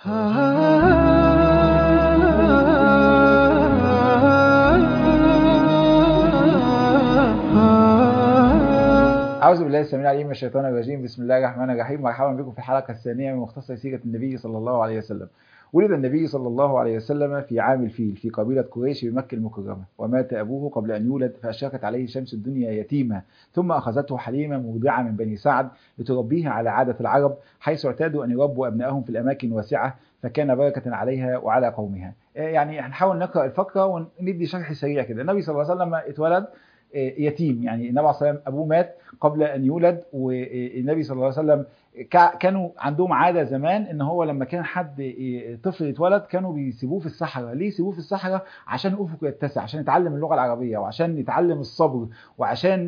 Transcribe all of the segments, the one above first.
أعوذ بالله السميع العليم من الشيطان الرجيم بسم الله الرحمن الرحيم مرحبا بكم في الحلقة الثانية من مختصر سيرة النبي صلى الله عليه وسلم ولد النبي صلى الله عليه وسلم في عام الفيل في قبيلة قريش بمكة المكرمة ومات أبوه قبل أن يولد فأشرقت عليه شمس الدنيا يتيما ثم أخذته حليمة مرضعة من بني سعد لتربيه على عادة العرب حيث اعتادوا أن يربوا أبنائهم في الأماكن واسعة فكان بركة عليها وعلى قومها يعني هنحاول نقرأ الفقرة وندي شرح سريع كده النبي صلى الله عليه وسلم اتولد يتيم يعني النبي عليه الصلاه والسلام ابوه مات قبل ان يولد والنبي صلى الله عليه وسلم كانوا عندهم عاده زمان ان هو لما كان حد طفل يتولد كانوا بيسيبوه في الصحراء ليه يسيبوه في الصحراء عشان افقه يتسع عشان يتعلم اللغه العربيه وعشان يتعلم الصبر وعشان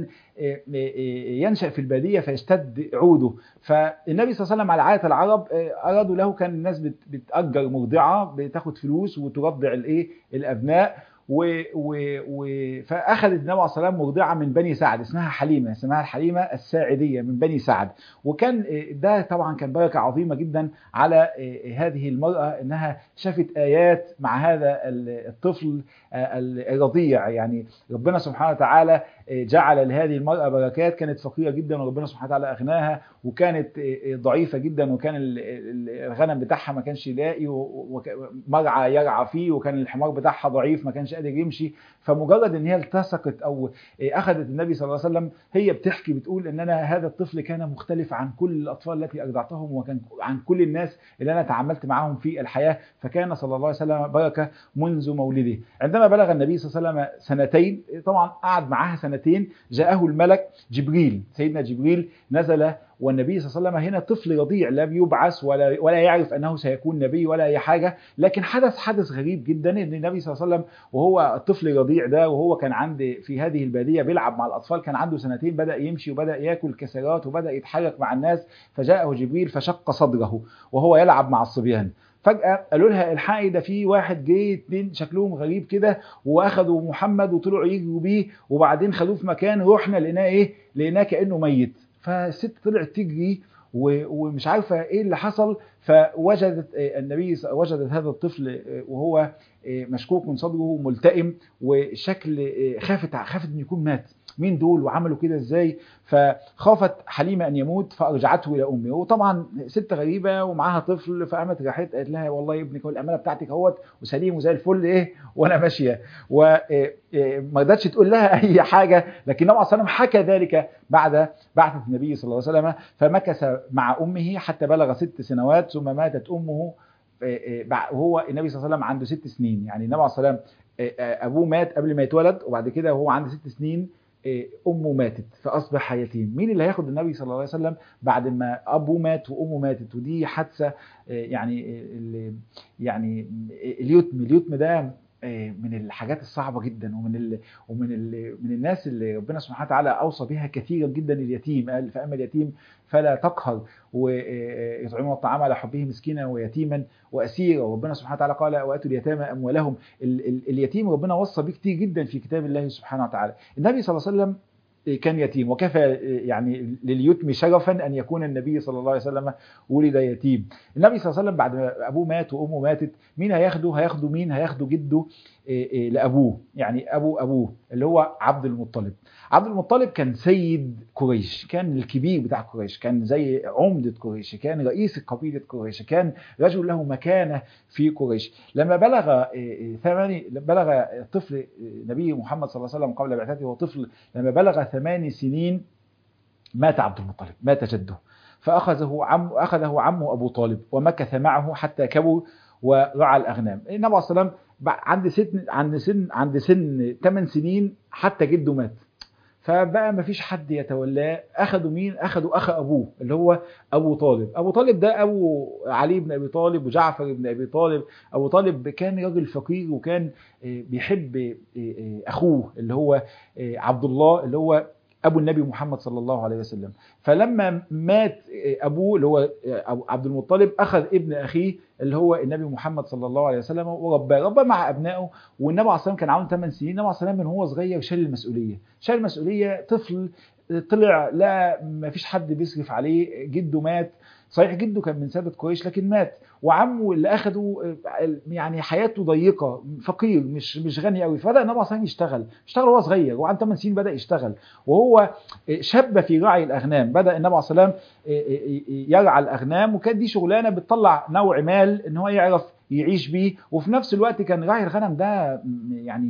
ينشا في الباديه فيشتد عوده فالنبي صلى الله عليه وسلم على عاده العرب ارادوا له كان الناس بتاجر مرضعه بتاخد فلوس وترضع الايه الابناء و... و... و... فاخذت النبي عليه الصلاه والسلام مرضعه من بني سعد اسمها حليمه اسمها الحليمه الساعديه من بني سعد وكان ده طبعا كان بركه عظيمه جدا على هذه المراه انها شافت ايات مع هذا الطفل الرضيع يعني ربنا سبحانه وتعالى جعل لهذه المراه بركات كانت فقيره جدا وربنا سبحانه وتعالى اغناها وكانت ضعيفه جدا وكان الغنم بتاعها ما كانش يلاقي ومرعى يرعى فيه وكان الحمار بتاعها ضعيف ما كانش قادر يمشي فمجرد ان هي التصقت او اخذت النبي صلى الله عليه وسلم هي بتحكي بتقول ان انا هذا الطفل كان مختلف عن كل الاطفال التي ارضعتهم وكان عن كل الناس اللي انا تعاملت معهم في الحياه فكان صلى الله عليه وسلم بركه منذ مولده عندما بلغ النبي صلى الله عليه وسلم سنتين طبعا قعد معاها سنتين جاءه الملك جبريل سيدنا جبريل نزل والنبي صلى الله عليه وسلم هنا طفل رضيع لا بيبعث ولا ولا يعرف انه سيكون نبي ولا اي حاجه لكن حدث حدث غريب جدا ان النبي صلى الله عليه وسلم وهو الطفل الرضيع ده وهو كان عند في هذه الباديه بيلعب مع الاطفال كان عنده سنتين بدا يمشي وبدا ياكل كسرات وبدا يتحرك مع الناس فجاءه جبريل فشق صدره وهو يلعب مع الصبيان فجأة قالوا لها الحقي ده في واحد جه اتنين شكلهم غريب كده واخدوا محمد وطلعوا يجروا بيه وبعدين خدوه في مكان رحنا لقيناه ايه؟ لقيناه كانه ميت فالست طلعت تجري ومش عارفه ايه اللي حصل فوجدت النبي وجدت هذا الطفل وهو مشكوك من صدره ملتئم وشكل خافت خافت انه يكون مات مين دول وعملوا كده ازاي فخافت حليمه ان يموت فارجعته الى امه وطبعا ست غريبه ومعاها طفل فقامت راحت قالت لها والله ابنك هو الامانه بتاعتك اهوت وسليم وزي الفل ايه وانا ماشيه وما قدرتش تقول لها اي حاجه لكن النبي صلى الله عليه وسلم حكى ذلك بعد بعثه النبي صلى الله عليه وسلم فمكث مع امه حتى بلغ ست سنوات ثم ماتت امه وهو النبي صلى الله عليه وسلم عنده ست سنين يعني النبي عليه الصلاه والسلام ابوه مات قبل ما يتولد وبعد كده وهو عنده ست سنين امه ماتت فاصبح يتيم مين اللي هياخد النبي صلى الله عليه وسلم بعد ما ابوه مات وامه ماتت ودي حادثه يعني يعني اليتم اليتم ده من الحاجات الصعبه جدا ومن ال ومن ال من الناس اللي ربنا سبحانه وتعالى اوصى بها كثيرا جدا اليتيم قال فاما اليتيم فلا تقهر ويطعمون الطعام على حبه مسكينا ويتيما واسيرا وربنا سبحانه وتعالى قال واتوا اليتامى اموالهم ال ال اليتيم ربنا وصى به كتير جدا في كتاب الله سبحانه وتعالى النبي صلى الله عليه وسلم كان يتيم وكفى يعني لليتم شرفا ان يكون النبي صلى الله عليه وسلم ولد يتيم النبي صلى الله عليه وسلم بعد ما ابوه مات وامه ماتت مين هياخده هياخده مين هياخده جده لابوه يعني ابو ابوه اللي هو عبد المطلب عبد المطلب كان سيد قريش كان الكبير بتاع قريش كان زي عمدة قريش كان رئيس قبيلة قريش كان رجل له مكانة في قريش لما بلغ ثماني بلغ طفل نبي محمد صلى الله عليه وسلم قبل بعثته هو طفل لما بلغ ثماني سنين مات عبد المطلب مات جده فأخذه عم أخذه عمه أبو طالب ومكث معه حتى كبر ورعى الأغنام النبي عليه الصلاة والسلام عند سن عند سن عند سن 8 سنين حتى جده مات فبقى ما فيش حد يتولاه اخذوا مين اخذوا اخ ابوه اللي هو ابو طالب ابو طالب ده ابو علي بن ابي طالب وجعفر بن ابي طالب ابو طالب كان راجل فقير وكان بيحب اخوه اللي هو عبد الله اللي هو ابو النبي محمد صلى الله عليه وسلم فلما مات ابوه اللي هو عبد المطلب اخذ ابن اخيه اللي هو النبي محمد صلى الله عليه وسلم ورباه رباه مع ابنائه والنبي عليه الصلاه كان عنده 8 سنين النبي عليه الصلاه من هو صغير شال المسؤوليه شال المسؤوليه طفل طلع لا ما فيش حد بيصرف عليه جده مات صحيح جده كان من سادة قريش لكن مات وعمه اللي اخده يعني حياته ضيقه فقير مش مش غني قوي فبدا النبي صلى يشتغل اشتغل وهو صغير وعن 8 سنين بدا يشتغل وهو شاب في رعي الاغنام بدا النبي صلى الله عليه وسلم يرعى الاغنام وكانت دي شغلانه بتطلع نوع مال ان هو يعرف يعيش بيه وفي نفس الوقت كان رعي الغنم ده يعني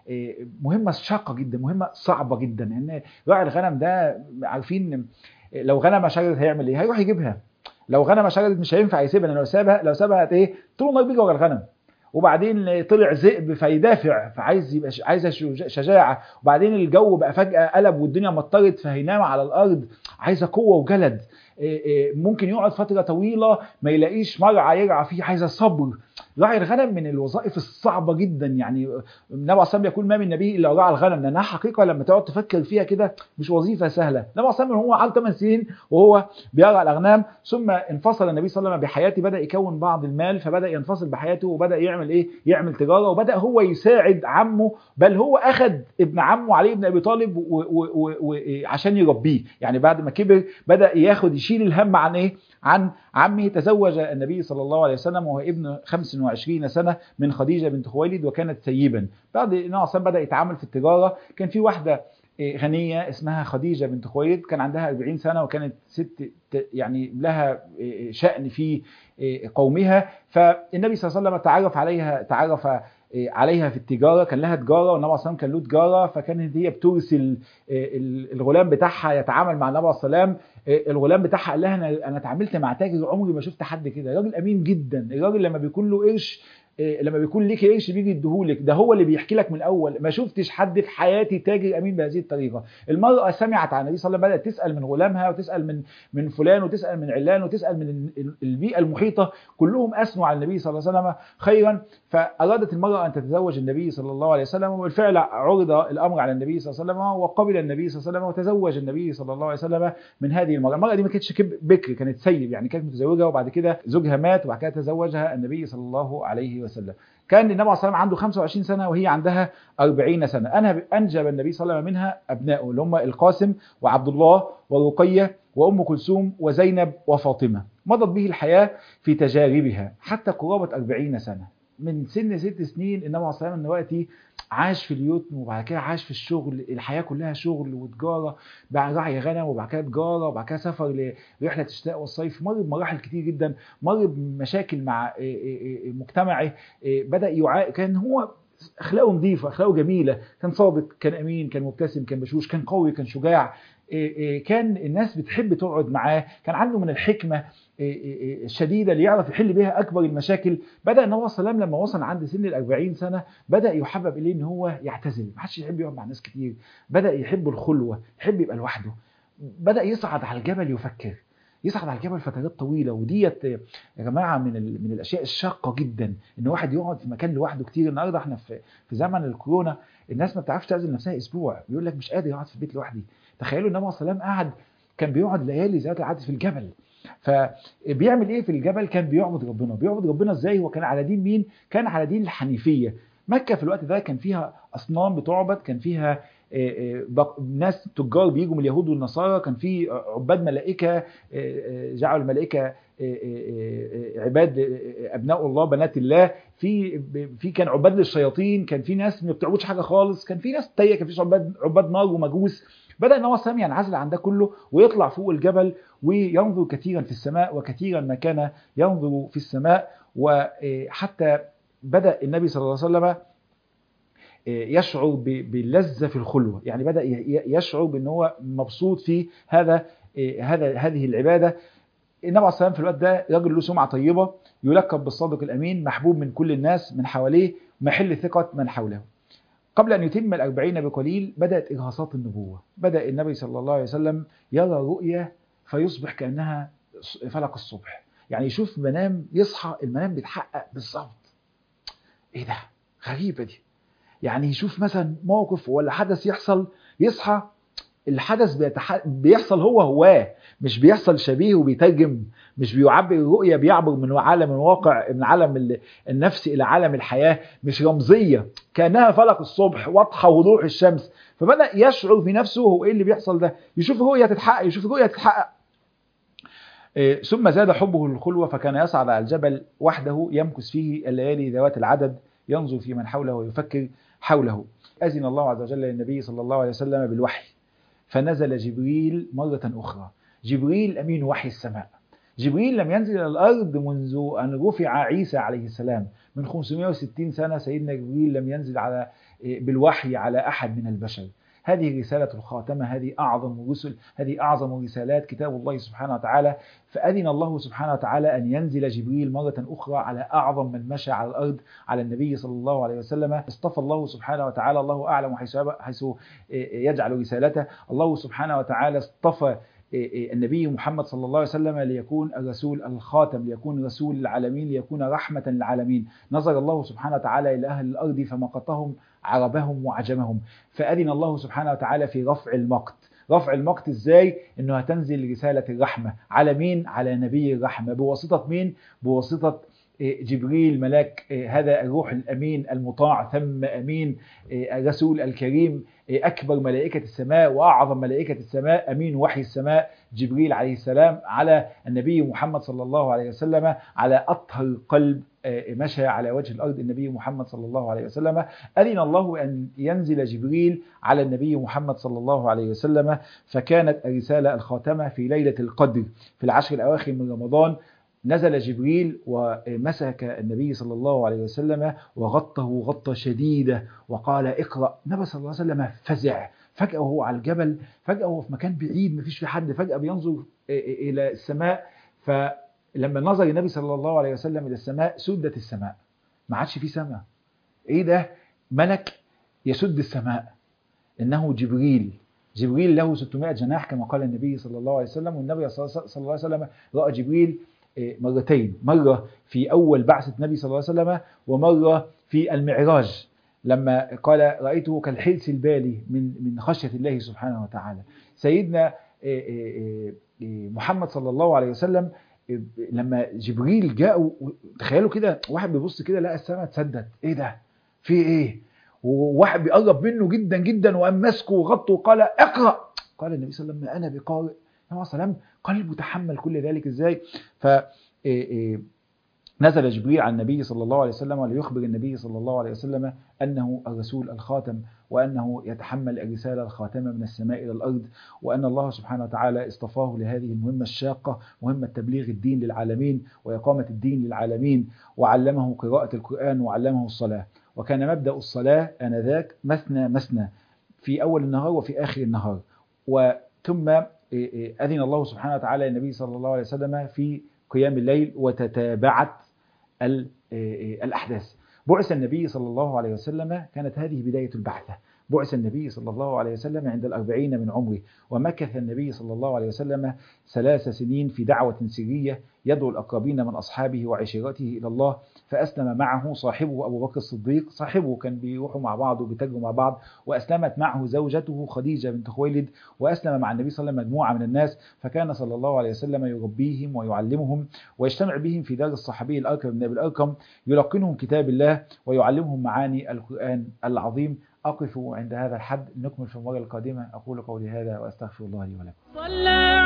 مهمة شاقة جدا مهمة صعبة جدا لأن يعني راعي الغنم ده عارفين لو غنمة شجرة هيعمل ايه؟ هيروح يجيبها لو غنمه شجرت مش هينفع يسيبها لو سابها لو سابها ايه طول النهار بيجي ورا الغنم وبعدين طلع ذئب فيدافع فعايز يبقى عايزه شجاعه وبعدين الجو بقى فجاه قلب والدنيا مطرت فهينام على الارض عايزه قوه وجلد ممكن يقعد فتره طويله ما يلاقيش مرعى يرعى فيه عايزه صبر راعي الغنم من الوظائف الصعبة جدا يعني النبي عليه الصلاة يقول ما من نبي إلا راعى الغنم لأنها حقيقة لما تقعد تفكر فيها كده مش وظيفة سهلة النبي عليه الصلاة هو على 8 سنين وهو بيرعى الأغنام ثم انفصل النبي صلى الله عليه وسلم بحياته بدأ يكون بعض المال فبدأ ينفصل بحياته وبدأ يعمل إيه يعمل تجارة وبدأ هو يساعد عمه بل هو أخذ ابن عمه علي بن أبي طالب وعشان يربيه يعني بعد ما كبر بدأ ياخد يشيل الهم عن إيه عن عمه تزوج النبي صلى الله عليه وسلم وهو ابن 25 سنة من خديجة بنت خويلد وكانت سيبا بعد النبي صلى بدأ يتعامل في التجارة كان في واحدة غنية اسمها خديجة بنت خويلد كان عندها 40 سنة وكانت ست يعني لها شأن في قومها فالنبي صلى الله عليه وسلم تعرف عليها تعرف عليها في التجارة كان لها تجارة والنبي صلى الله عليه وسلم كان له تجارة فكانت هي بترسل الغلام بتاعها يتعامل مع النبي صلى الله عليه وسلم الغلام بتاعها قال لها انا انا اتعاملت مع تاجر عمري ما شفت حد كده راجل امين جدا الراجل لما بيكون له قرش لما بيكون ليك قرش بيجي يديهولك ده هو اللي بيحكي لك من الاول ما شفتش حد في حياتي تاجر امين بهذه الطريقه المراه سمعت عن النبي صلى الله عليه وسلم بدات تسال من غلامها وتسال من من فلان وتسال من علان وتسال من البيئه المحيطه كلهم اثنوا على النبي صلى الله عليه وسلم خيرا فارادت المراه ان تتزوج النبي صلى الله عليه وسلم وبالفعل عرض الامر على النبي صلى الله عليه وسلم وقبل النبي صلى الله عليه وسلم وتزوج النبي صلى الله عليه وسلم من هذه المراه المراه دي ما كانتش بكر كانت سيب يعني كانت متزوجه وبعد كده زوجها مات وبعد كده تزوجها النبي صلى الله عليه وسلم كان النبي عليه الصلاه عنده 25 سنه وهي عندها 40 سنه انا انجب النبي صلى الله عليه وسلم منها ابنائه اللي هم القاسم وعبد الله ورقيه وام كلثوم وزينب وفاطمه مضت به الحياه في تجاربها حتى قرابه 40 سنه من سن ست سنين النبي عليه الصلاه والسلام دلوقتي عاش في اليتم وبعد كده عاش في الشغل الحياه كلها شغل وتجاره بعد رعي غنم وبعد كده تجاره وبعد كده سفر لرحله الشتاء والصيف مر بمراحل كتير جدا مر بمشاكل مع مجتمعه بدا يعا... كان هو اخلاقه نظيفه اخلاقه جميله كان صادق كان امين كان مبتسم كان بشوش كان قوي كان شجاع كان الناس بتحب تقعد معاه كان عنده من الحكمه الشديده اللي يعرف يحل بها اكبر المشاكل بدا ان هو السلام لما وصل عند سن ال 40 سنه بدا يحبب اليه ان هو يعتزل ما حدش يحب يقعد مع ناس كتير بدا يحب الخلوه يحب يبقى لوحده بدا يصعد على الجبل يفكر يصعد على الجبل فترات طويله وديت يا جماعه من من الاشياء الشاقه جدا ان واحد يقعد في مكان لوحده كتير النهارده احنا في في زمن الكورونا الناس ما بتعرفش تعزل نفسها اسبوع بيقول لك مش قادر اقعد في البيت لوحدي تخيلوا النبي عليه السلام قعد كان بيقعد ليالي ذات العدد في الجبل فبيعمل ايه في الجبل كان بيعبد ربنا بيعبد ربنا ازاي هو كان على دين مين كان على دين الحنيفيه مكه في الوقت ده كان فيها اصنام بتعبد كان فيها ناس تجار بيجوا من اليهود والنصارى كان في عباد ملائكه جعلوا الملائكه عباد ابناء الله بنات الله في في كان عباد للشياطين كان في ناس ما بتعبدش حاجه خالص كان في ناس تايه كان في عباد عباد نار ومجوس بدا ان هو سام ينعزل عن ده كله ويطلع فوق الجبل وينظر كثيرا في السماء وكثيرا ما كان ينظر في السماء وحتى بدا النبي صلى الله عليه وسلم يشعر باللذه في الخلوه يعني بدا يشعر بان هو مبسوط في هذا هذا هذه العباده النبي عليه الصلاه في الوقت ده راجل له سمعه طيبه يلقب بالصادق الامين محبوب من كل الناس من حواليه محل ثقه من حوله قبل أن يتم الأربعين بقليل بدأت إرهاصات النبوة بدأ النبي صلى الله عليه وسلم يرى رؤية فيصبح كأنها فلق الصبح يعني يشوف منام يصحى المنام بيتحقق بالظبط ايه ده غريبة دي يعني يشوف مثلا موقف ولا حدث يحصل يصحى الحدث بيتح... بيحصل هو هواه مش بيحصل شبيه وبيترجم مش بيعبر الرؤية بيعبر من عالم الواقع من عالم النفس إلى عالم الحياة مش رمزية كأنها فلق الصبح واضحة وضوح الشمس فبدأ يشعر في نفسه هو إيه اللي بيحصل ده يشوف الرؤية تتحقق يشوف الرؤية تتحقق إيه، ثم زاد حبه للخلوة فكان يصعد على الجبل وحده يمكث فيه الليالي ذوات العدد ينظر في من حوله ويفكر حوله أذن الله عز وجل للنبي صلى الله عليه وسلم بالوحي فنزل جبريل مرة أخرى جبريل أمين وحي السماء جبريل لم ينزل إلى الأرض منذ أن رفع عيسى عليه السلام من 560 سنة سيدنا جبريل لم ينزل على بالوحي على أحد من البشر هذه رسالة الخاتمة هذه أعظم الرسل هذه أعظم رسالات كتاب الله سبحانه وتعالى فأذن الله سبحانه وتعالى أن ينزل جبريل مرة أخرى على أعظم من مشى على الأرض على النبي صلى الله عليه وسلم اصطفى الله سبحانه وتعالى الله أعلم حيث حيث يجعل رسالته الله سبحانه وتعالى اصطفى النبي محمد صلى الله عليه وسلم ليكون الرسول الخاتم ليكون رسول العالمين ليكون رحمة للعالمين نظر الله سبحانه وتعالى إلى أهل الأرض فمقتهم عربهم وعجمهم فأذن الله سبحانه وتعالى في رفع المقت رفع المقت ازاي انه هتنزل رسالة الرحمة على مين على نبي الرحمة بواسطة مين بواسطة جبريل ملاك هذا الروح الأمين المطاع ثم أمين الرسول الكريم أكبر ملائكة السماء وأعظم ملائكة السماء أمين وحي السماء جبريل عليه السلام على النبي محمد صلى الله عليه وسلم على أطهر قلب مشى على وجه الأرض النبي محمد صلى الله عليه وسلم أذن الله أن ينزل جبريل على النبي محمد صلى الله عليه وسلم فكانت الرسالة الخاتمة في ليلة القدر في العشر الأواخر من رمضان نزل جبريل ومسك النبي صلى الله عليه وسلم وغطه غطة شديدة وقال اقرأ النبي صلى الله عليه وسلم فزع فجأة وهو على الجبل فجأة وهو في مكان بعيد مفيش في حد فجأة بينظر إلى السماء فلما نظر النبي صلى الله عليه وسلم إلى السماء سدت السماء ما عادش في سماء إيه ده ملك يسد السماء إنه جبريل جبريل له 600 جناح كما قال النبي صلى الله عليه وسلم والنبي صلى الله عليه وسلم رأى جبريل مرتين مرة في أول بعثة النبي صلى الله عليه وسلم ومرة في المعراج لما قال رأيته كالحلس البالي من من خشية الله سبحانه وتعالى سيدنا محمد صلى الله عليه وسلم لما جبريل جاء تخيلوا كده واحد بيبص كده لقى السماء اتسدت ايه ده في ايه وواحد بيقرب منه جدا جدا وقام ماسكه وغطه وقال اقرا قال النبي صلى الله عليه وسلم انا بقارئ النبي صلى الله عليه وسلم قلبه تحمل كل ذلك ازاي ف نزل جبريل على النبي صلى الله عليه وسلم ليخبر النبي صلى الله عليه وسلم أنه الرسول الخاتم وأنه يتحمل الرسالة الخاتمة من السماء إلى الأرض وأن الله سبحانه وتعالى اصطفاه لهذه المهمة الشاقة مهمة تبليغ الدين للعالمين وإقامة الدين للعالمين وعلمه قراءة القرآن وعلمه الصلاة وكان مبدأ الصلاة آنذاك مثنى مثنى في أول النهار وفي آخر النهار وثم أذن الله سبحانه وتعالى للنبي صلى الله عليه وسلم في قيام الليل وتتابعت الأحداث بعث النبي صلى الله عليه وسلم كانت هذه بداية البعثة بعث النبي صلى الله عليه وسلم عند الأربعين من عمره ومكث النبي صلى الله عليه وسلم ثلاث سنين في دعوة سرية يدعو الأقربين من أصحابه وعشيرته إلى الله فأسلم معه صاحبه أبو بكر الصديق صاحبه كان بيروحوا مع بعض وبيتاجروا مع بعض وأسلمت معه زوجته خديجة بنت خويلد وأسلم مع النبي صلى الله عليه وسلم مجموعة من الناس فكان صلى الله عليه وسلم يربيهم ويعلمهم ويجتمع بهم في دار الصحابي الأركم بن أبي الأركم يلقنهم كتاب الله ويعلمهم معاني القرآن العظيم أقف عند هذا الحد نكمل في المرة القادمة أقول قولي هذا وأستغفر الله لي ولكم